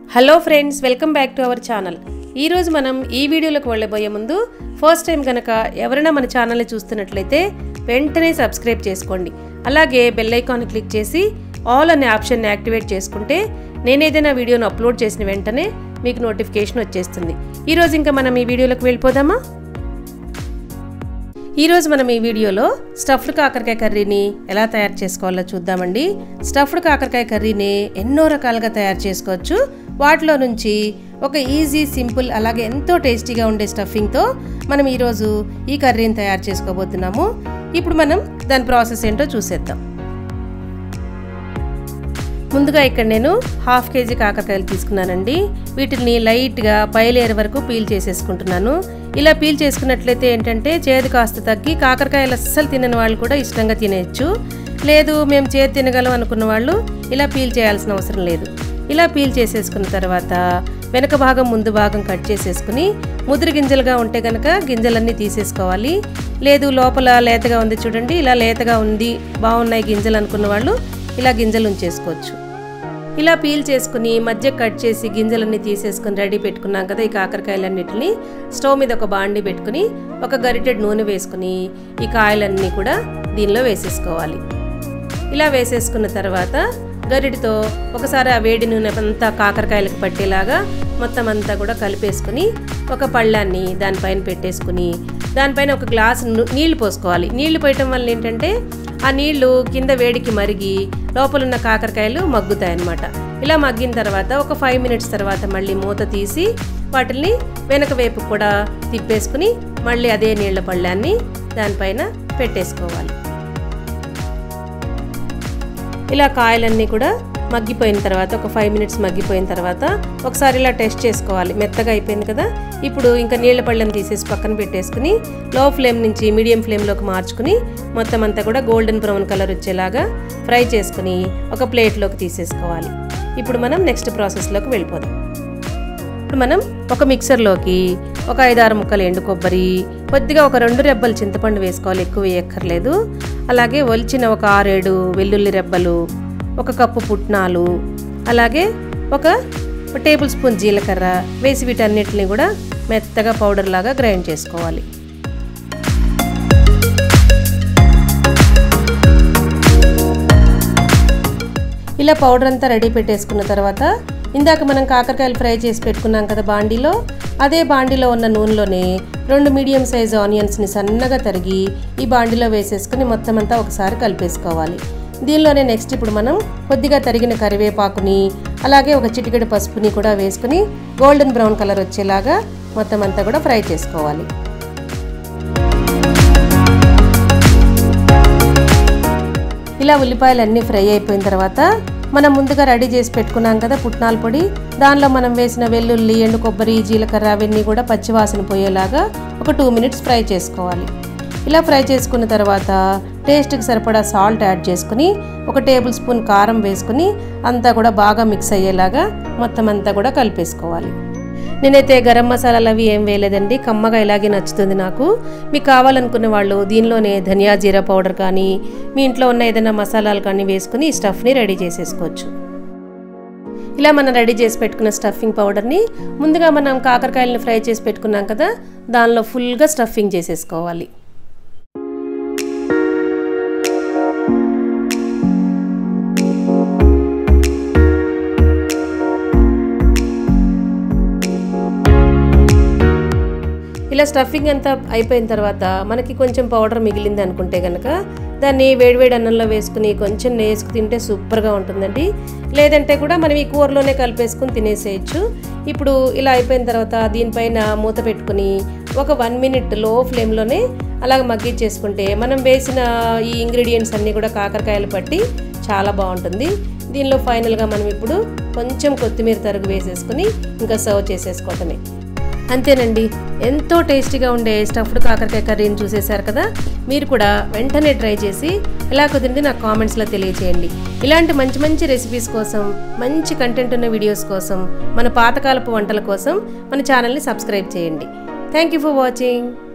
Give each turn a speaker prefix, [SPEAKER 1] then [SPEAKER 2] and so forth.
[SPEAKER 1] hello friends welcome back to our channel ఈరోజు మనం ఈ వీడియోలోకి వెళ్ళబోయే ముందు ఫస్ట్ టైం కనుక ఎవరైనా మన ఛానల్ని చూస్తున్నట్లయితే వెంటనే సబ్స్క్రైబ్ చేసుకోండి అలాగే బెల్ ఐకాన్ క్లిక్ చేసి ఆల్ అనే ఆప్షన్ని యాక్టివేట్ చేసుకుంటే నేను ఏదైనా వీడియోను అప్లోడ్ చేసిన వెంటనే మీకు నోటిఫికేషన్ వచ్చేస్తుంది ఈరోజు ఇంకా మనం ఈ వీడియోలోకి వెళ్ళిపోదామా ఈరోజు మనం ఈ వీడియోలో స్టఫ్డ్ కాకరకాయ కర్రీని ఎలా తయారు చేసుకోవాలో చూద్దామండి స్టఫ్డ్ కాకరకాయ కర్రీని ఎన్నో రకాలుగా తయారు చేసుకోవచ్చు వాటిలో నుంచి ఒక ఈజీ సింపుల్ అలాగే ఎంతో టేస్టీగా ఉండే స్టఫింగ్తో మనం ఈరోజు ఈ కర్రీని తయారు చేసుకోబోతున్నాము ఇప్పుడు మనం దాని ప్రాసెస్ ఏంటో చూసేద్దాం ముందుగా ఇక్కడ నేను హాఫ్ కేజీ కాకరకాయలు తీసుకున్నానండి వీటిని లైట్గా పైలేరు వరకు పీల్ చేసేసుకుంటున్నాను ఇలా పీల్ చేసుకున్నట్లయితే ఏంటంటే చేదు కాస్త తగ్గి కాకరకాయలు అస్సలు తినని వాళ్ళు కూడా ఇష్టంగా తినేయచ్చు లేదు మేము చేదు తినగలం అనుకున్న వాళ్ళు ఇలా పీల్ చేయాల్సిన అవసరం లేదు ఇలా పీల్ చేసేసుకున్న తర్వాత వెనక భాగం ముందు భాగం కట్ చేసేసుకుని ముదురు గింజలుగా ఉంటే కనుక గింజలన్నీ తీసేసుకోవాలి లేదు లోపల లేతగా ఉంది చూడండి ఇలా లేతగా ఉంది బాగున్నాయి గింజలు అనుకున్న వాళ్ళు ఇలా గింజలు ఉంచేసుకోవచ్చు ఇలా పీల్ చేసుకుని మధ్య కట్ చేసి గింజలన్నీ తీసేసుకుని రెడీ పెట్టుకున్నాం కదా ఈ కాకరకాయలన్నిటిని స్టవ్ మీద ఒక బాండి పెట్టుకుని ఒక గరిటెడ్ నూనె వేసుకుని ఈ కాయలన్నీ కూడా దీనిలో వేసేసుకోవాలి ఇలా వేసేసుకున్న తర్వాత గరిటితో ఒకసారి ఆ వేడి నూనె అంతా కాకరకాయలకు పట్టేలాగా మొత్తం అంతా కూడా కలిపేసుకుని ఒక పళ్ళాన్ని దానిపైన పెట్టేసుకుని దానిపైన ఒక గ్లాస్ నీళ్లు పోసుకోవాలి నీళ్లు పోయటం వల్ల ఏంటంటే ఆ నీళ్లు కింద వేడికి మరిగి లోపల ఉన్న కాకరకాయలు మగ్గుతాయి అన్నమాట ఇలా మగ్గిన తర్వాత ఒక ఫైవ్ మినిట్స్ తర్వాత మళ్ళీ మూత తీసి వాటిని వెనక వైపు కూడా తిప్పేసుకుని మళ్ళీ అదే నీళ్ల పళ్ళాన్ని దానిపైన పెట్టేసుకోవాలి ఇలా కాయలన్నీ కూడా మగ్గిపోయిన తర్వాత ఒక ఫైవ్ మినిట్స్ మగ్గిపోయిన తర్వాత ఒకసారి ఇలా టెస్ట్ చేసుకోవాలి మెత్తగా అయిపోయింది కదా ఇప్పుడు ఇంకా నీళ్ల పళ్ళెం తీసేసి పక్కన పెట్టేసుకుని లో ఫ్లేమ్ నుంచి మీడియం ఫ్లేమ్లోకి మార్చుకుని మొత్తం అంతా కూడా గోల్డెన్ బ్రౌన్ కలర్ వచ్చేలాగా ఫ్రై చేసుకుని ఒక ప్లేట్లోకి తీసేసుకోవాలి ఇప్పుడు మనం నెక్స్ట్ ప్రాసెస్లోకి వెళ్ళిపోదాం ఇప్పుడు మనం ఒక మిక్సర్లోకి ఒక ఐదారు ముక్కలు ఎండు కొబ్బరి కొద్దిగా ఒక రెండు రెబ్బలు చింతపండు వేసుకోవాలి ఎక్కువ వేయక్కర్లేదు అలాగే ఒలిచిన ఒక ఆరేడు వెల్లుల్లి రెబ్బలు ఒక కప్పు పుట్నాలు అలాగే ఒక టేబుల్ స్పూన్ జీలకర్ర వేసి వీటన్నిటిని కూడా మెత్తగా పౌడర్ లాగా గ్రైండ్ చేసుకోవాలి ఇలా పౌడర్ అంతా రెడీ పెట్టేసుకున్న తర్వాత ఇందాక మనం కాకరకాయలు ఫ్రై చేసి పెట్టుకున్నాం కదా బాండీలో అదే బాండీలో ఉన్న నూనెలోనే రెండు మీడియం సైజ్ ఆనియన్స్ని సన్నగా తరిగి ఈ బాండీలో వేసేసుకుని మొత్తం అంతా ఒకసారి కలిపేసుకోవాలి దీనిలోనే నెక్స్ట్ ఇప్పుడు మనం కొద్దిగా తరిగిన కరివేపాకుని అలాగే ఒక చిటికెడు పసుపుని కూడా వేసుకుని గోల్డెన్ బ్రౌన్ కలర్ వచ్చేలాగా మొత్తం అంతా కూడా ఫ్రై చేసుకోవాలి ఇలా ఉల్లిపాయలు అన్నీ ఫ్రై అయిపోయిన తర్వాత మనం ముందుగా రెడీ చేసి పెట్టుకున్నాం కదా పుట్నాల పొడి దానిలో మనం వేసిన వెల్లుల్లి ఎండు కొబ్బరి జీలకర్ర అవన్నీ కూడా పచ్చివాసన పోయేలాగా ఒక టూ మినిట్స్ ఫ్రై చేసుకోవాలి ఇలా ఫ్రై చేసుకున్న తర్వాత టేస్ట్కి సరిపడా సాల్ట్ యాడ్ చేసుకుని ఒక టేబుల్ స్పూన్ కారం వేసుకుని అంతా కూడా బాగా మిక్స్ అయ్యేలాగా మొత్తం అంతా కూడా కలిపేసుకోవాలి నేనైతే గరం మసాలాలు అవి ఏం వేయలేదండి కమ్మగా ఇలాగే నచ్చుతుంది నాకు మీకు కావాలనుకున్న వాళ్ళు దీనిలోనే ధనియా జీరా పౌడర్ కానీ మీ ఇంట్లో ఉన్న ఏదైనా మసాలాలు కానీ వేసుకుని ఈ స్టఫ్ని రెడీ చేసేసుకోవచ్చు ఇలా మనం రెడీ చేసి పెట్టుకున్న స్టఫింగ్ పౌడర్ని ముందుగా మనం కాకరకాయలను ఫ్రై చేసి పెట్టుకున్నాం కదా దానిలో ఫుల్గా స్టఫింగ్ చేసేసుకోవాలి ఇలా స్టఫింగ్ అంతా అయిపోయిన తర్వాత మనకి కొంచెం పౌడర్ మిగిలింది అనుకుంటే కనుక దాన్ని వేడివేడి అన్నంలో వేసుకుని కొంచెం వేసుకు తింటే సూపర్గా ఉంటుందండి లేదంటే కూడా మనం ఈ కూరలోనే కలిపేసుకుని తినేసేయచ్చు ఇప్పుడు ఇలా అయిపోయిన తర్వాత దీనిపైన మూత పెట్టుకుని ఒక వన్ మినిట్ లో ఫ్లేమ్లోనే అలాగ మగ్గిచ్చేసుకుంటే మనం వేసిన ఈ ఇంగ్రీడియంట్స్ అన్నీ కూడా కాకరకాయలు పట్టి చాలా బాగుంటుంది దీనిలో ఫైనల్గా మనం ఇప్పుడు కొంచెం కొత్తిమీర తరుగు వేసేసుకుని ఇంకా సర్వ్ చేసేసుకోవటమే అంతేనండి ఎంతో టేస్టీగా ఉండే స్టఫ్డ్ కాకరకాయ కర్రీని చూసేశారు కదా మీరు కూడా వెంటనే ట్రై చేసి ఎలా కుదిరింది నాకు కామెంట్స్లో తెలియచేయండి ఇలాంటి మంచి మంచి రెసిపీస్ కోసం మంచి కంటెంట్ ఉన్న వీడియోస్ కోసం మన పాతకాలపు వంటల కోసం మన ఛానల్ని సబ్స్క్రైబ్ చేయండి థ్యాంక్ యూ ఫర్ వాచింగ్